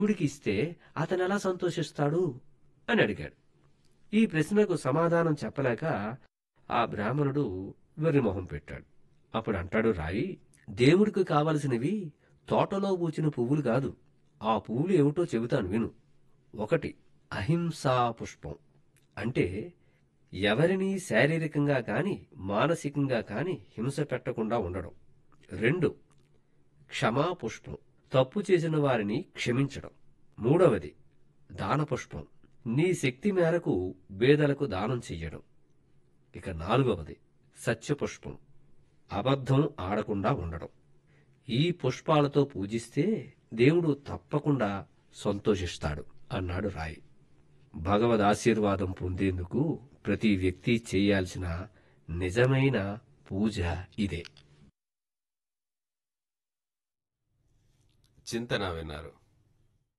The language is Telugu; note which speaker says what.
Speaker 1: దేవుడికి ఇస్తే అతను ఎలా సంతోషిస్తాడు అని అడిగాడు ఈ ప్రశ్నకు సమాధానం చెప్పలేక ఆ బ్రాహ్మణుడు వెర్రిమొహం పెట్టాడు అప్పుడు అంటాడు రాయి దేవుడికి కావలసినవి తోటలో పూచిన పువ్వులు కాదు ఆ పువ్వులు ఏమిటో చెబుతాను విను ఒకటి అహింసా పుష్పం అంటే ఎవరిని శారీరకంగా కాని మానసికంగా కాని హింస పెట్టకుండా ఉండడం రెండు క్షమా పుష్పం తప్పు చేసిన వారిని క్షమించడం మూడవది దాన పుష్పం నీ శక్తి మేరకు బేదలకు దానం చెయ్యడం ఇక నాలుగవది సత్యపుష్పం అబద్ధం ఆడకుండా ఉండడం ఈ పుష్పాలతో పూజిస్తే దేవుడు తప్పకుండా సంతోషిస్తాడు అన్నాడు రాయి భగవద్ ఆశీర్వాదం పొందేందుకు ప్రతి వ్యక్తి చేయాల్సిన నిజమైన పూజ ఇదే
Speaker 2: చింతన విన్నారు